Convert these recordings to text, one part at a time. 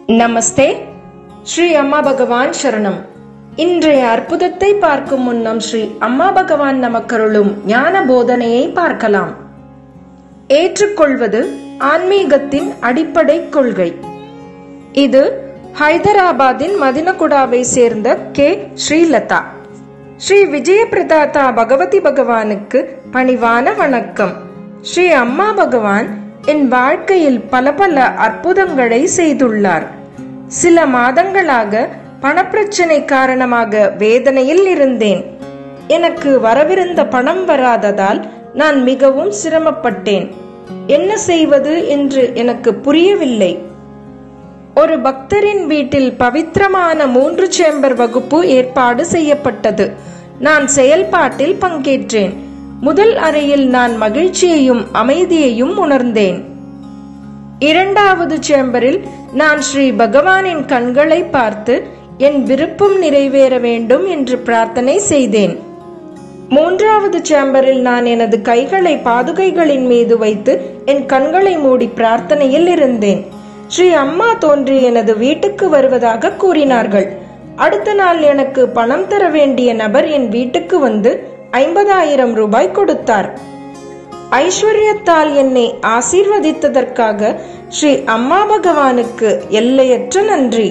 நமஸ்தே ஸ்ரீ அம்மா பகவான் சரணம் இன்றைய அற்புதத்தை பார்க்கும் முன்னம் ஸ்ரீ அம்மா பகவான் நமக்கருளும் ஞான போதனையை பார்க்கலாம் ஏற்றுக்கொள்வது ஆன்மீகத்தின் அடிப்படை கொள்கை இது ஹைதராபாத்தின் மதினகுடாவை சேர்ந்த கே ஸ்ரீலதா ஸ்ரீ விஜய பிரதாதா பகவதி பகவானுக்கு பணிவான வணக்கம் ஸ்ரீ அம்மா பகவான் என் வாழ்க்கையில் பல பல அற்புதங்களை செய்துள்ளார் சில மாதங்களாக பணப்பிரச்சனை காரணமாக வேதனையில் இருந்தேன் எனக்கு வரவிருந்த பணம் வராததால் நான் மிகவும் சிரமப்பட்டேன் என்ன செய்வது என்று எனக்கு புரியவில்லை ஒரு பக்தரின் வீட்டில் பவித்திரமான மூன்று சேம்பர் வகுப்பு ஏற்பாடு செய்யப்பட்டது நான் செயல்பாட்டில் பங்கேற்றேன் முதல் அறையில் நான் மகிழ்ச்சியையும் அமைதியையும் உணர்ந்தேன் இரண்டாவது சேம்பரில் நான் ஸ்ரீ பகவானின் கண்களை பார்த்து என் விருப்பம் நிறைவேற வேண்டும் என்று பிரார்த்தனை செய்தேன் மூன்றாவது சேம்பரில் நான் எனது கைகளை பாதுகைகளின் மீது வைத்து என் கண்களை மூடி பிரார்த்தனையில் இருந்தேன் ஸ்ரீ அம்மா தோன்றி எனது வீட்டுக்கு வருவதாக கூறினார்கள் அடுத்த நாள் எனக்கு பணம் தர வேண்டிய நபர் என் வீட்டுக்கு வந்து ஐம்பதாயிரம் ரூபாய் கொடுத்தார் ஐஸ்வர்யத்தால் என்னை ஆசீர்வதித்ததற்காக ஸ்ரீ அம்மா பகவானுக்கு எல்லையற்ற நன்றி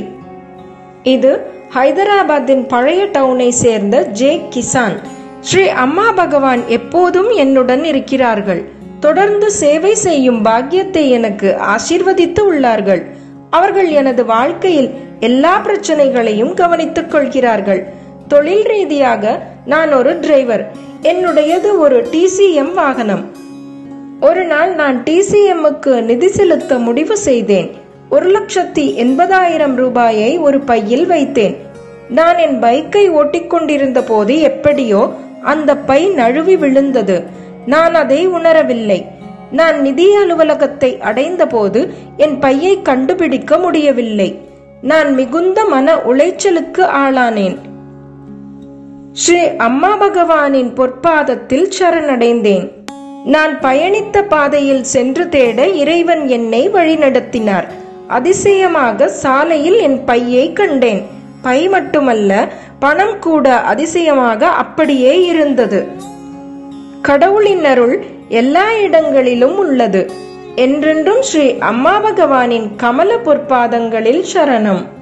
இது ஹைதராபாத்தின் பழைய டவுனை சேர்ந்த ஜே கிசான் ஸ்ரீ அம்மா பகவான் எப்போதும் என்னுடன் இருக்கிறார்கள் தொடர்ந்து சேவை செய்யும் பாக்கியத்தை எனக்கு ஆசீர்வதித்து உள்ளார்கள் அவர்கள் எனது வாழ்க்கையில் எல்லா பிரச்சனைகளையும் கவனித்துக் கொள்கிறார்கள் தொழில் ரீதியாக நான் ஒரு டிரைவர் என்னுடையது ஒரு டிசிஎம் வாகனம் ஒரு நாள் நான் டிசிஎம்முக்கு நிதி செலுத்த முடிவு செய்தேன் ஒரு லட்சத்தி எண்பதாயிரம் ரூபாயை ஒரு பையில் வைத்தேன் நான் என் பைக்கை ஓட்டிக்கொண்டிருந்த போது எப்படியோ அந்த பை நழுவி விழுந்தது நான் அதை உணரவில்லை நான் நிதி அலுவலகத்தை அடைந்தபோது என் பையை கண்டுபிடிக்க முடியவில்லை நான் மிகுந்த மன உளைச்சலுக்கு ஆளானேன் ஸ்ரீ அம்மா பகவானின் பொற்பாதத்தில் சரணடைந்தேன் நான் பயணித்த பாதையில் சென்று தேட இறைவன் என்னை வழிநடத்தினார் அதிசயமாக சாலையில் என் பையை கண்டேன் பை மட்டுமல்ல பணம் கூட அதிசயமாக அப்படியே இருந்தது கடவுளின் அருள் எல்லா இடங்களிலும் உள்ளது என்றென்றும் ஸ்ரீ அம்மா பகவானின் கமல பொற்பாதங்களில் சரணம்